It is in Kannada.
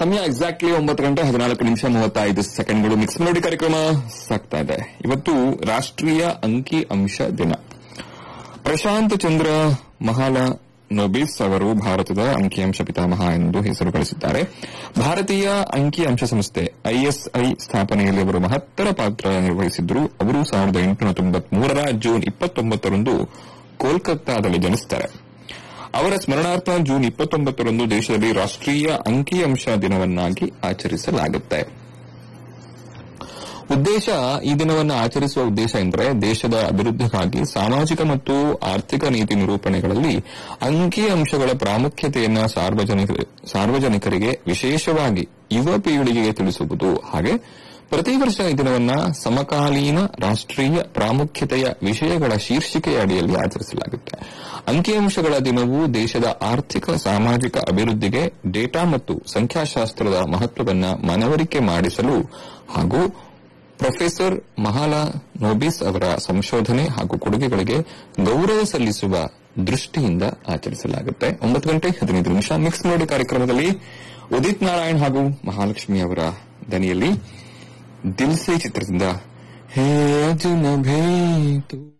ಸಮಯ ಎಕ್ಸಾಕ್ಟ್ಲಿ ಒಂಬತ್ತು ಗಂಟೆ ಹದಿನಾಲ್ಕು ನಿಮಿಷ ಮೂವತ್ತೈದು ಸೆಕೆಂಡ್ಗಳು ಮಿಕ್ಸ್ ಮೆಲೋಡಿ ಕಾರ್ಯಕ್ರಮ ಸಾಗ್ತಾ ಇದೆ ಇವತ್ತು ರಾಷ್ಟ್ರೀಯ ಅಂಕಿ ಅಂಶ ದಿನ ಪ್ರಶಾಂತ್ ಚಂದ್ರ ಮಹಾಲ ನೊಬಿಸ್ ಅವರು ಭಾರತದ ಅಂಕಿಅಂಶ ಪಿತಾಮಹ ಎಂದು ಹೆಸರು ಗಳಿಸಿದ್ದಾರೆ ಭಾರತೀಯ ಅಂಕಿ ಅಂಶ ಸಂಸ್ಥೆ ಐಎಸ್ಐ ಸ್ಥಾಪನೆಯಲ್ಲಿ ಅವರು ಮಹತ್ತರ ಪಾತ್ರ ನಿರ್ವಹಿಸಿದ್ರು ಅವರು ಸಾವಿರದ ಎಂಟುನೂರ ತೊಂಬತ್ಮೂರರ ಜೂನ್ ಇಪ್ಪತ್ತೊಂಬತ್ತರಂದು ಕೋಲ್ಕತ್ತಾದಲ್ಲಿ ಜನಿಸುತ್ತಾರೆ ಅವರ ಸ್ಮರಣಾರ್ಥ ಜೂನ್ ಇಪ್ಪತ್ತೊಂಬತ್ತರಂದು ದೇಶದಲ್ಲಿ ರಾಷ್ಟ್ರೀಯ ಅಂಕಿಅಂಶ ದಿನವನ್ನಾಗಿ ಆಚರಿಸಲಾಗುತ್ತೆ ಉದ್ದೇಶ ಈ ದಿನವನ್ನು ಆಚರಿಸುವ ಉದ್ದೇಶ ಎಂದರೆ ದೇಶದ ಅಭಿವೃದ್ಧಿಗಾಗಿ ಸಾಮಾಜಿಕ ಮತ್ತು ಆರ್ಥಿಕ ನೀತಿ ನಿರೂಪಣೆಗಳಲ್ಲಿ ಅಂಕಿಅಂಶಗಳ ಪ್ರಾಮುಖ್ಯತೆಯನ್ನು ಸಾರ್ವಜನಿಕರಿಗೆ ವಿಶೇಷವಾಗಿ ಯುವ ಪೀಳಿಗೆಗೆ ತಿಳಿಸುವುದು ಹಾಗೆ ಪ್ರತಿ ವರ್ಷ ಈ ದಿನವನ್ನ ಸಮಕಾಲೀನ ರಾಷ್ಟ್ರೀಯ ಪ್ರಾಮುಖ್ಯತೆಯ ವಿಷಯಗಳ ಶೀರ್ಷಿಕೆಯ ಅಡಿಯಲ್ಲಿ ಆಚರಿಸಲಾಗುತ್ತೆ ಅಂಕಿಅಂಶಗಳ ದಿನವು ದೇಶದ ಆರ್ಥಿಕ ಸಾಮಾಜಿಕ ಅಭಿವೃದ್ಧಿಗೆ ಡೇಟಾ ಮತ್ತು ಸಂಖ್ಯಾಶಾಸ್ತ್ರದ ಮಹತ್ವವನ್ನು ಮನವರಿಕೆ ಮಾಡಿಸಲು ಹಾಗೂ ಪ್ರೊಫೆಸರ್ ಮಹಾಲಾ ನೋಬಿಸ್ ಅವರ ಸಂಶೋಧನೆ ಹಾಗೂ ಕೊಡುಗೆಗಳಿಗೆ ಗೌರವ ಸಲ್ಲಿಸುವ ದೃಷ್ಟಿಯಿಂದ ಆಚರಿಸಲಾಗುತ್ತೆ ಒಂಬತ್ತು ಗಂಟೆ ಹದಿನೈದು ನಿಮಿಷ ಮಿಕ್ಸ್ ನೋಡಿ ಕಾರ್ಯಕ್ರಮದಲ್ಲಿ ಉದಿತ್ ನಾರಾಯಣ್ ಹಾಗೂ ಮಹಾಲಕ್ಷ್ಮಿ ಅವರ ದನಿಯಲ್ಲಿ ದಿಲ್ಸೆ ಚಿತ್ರದಿಂದ ಹೇ ಅರ್ಜುನ ಭೇತು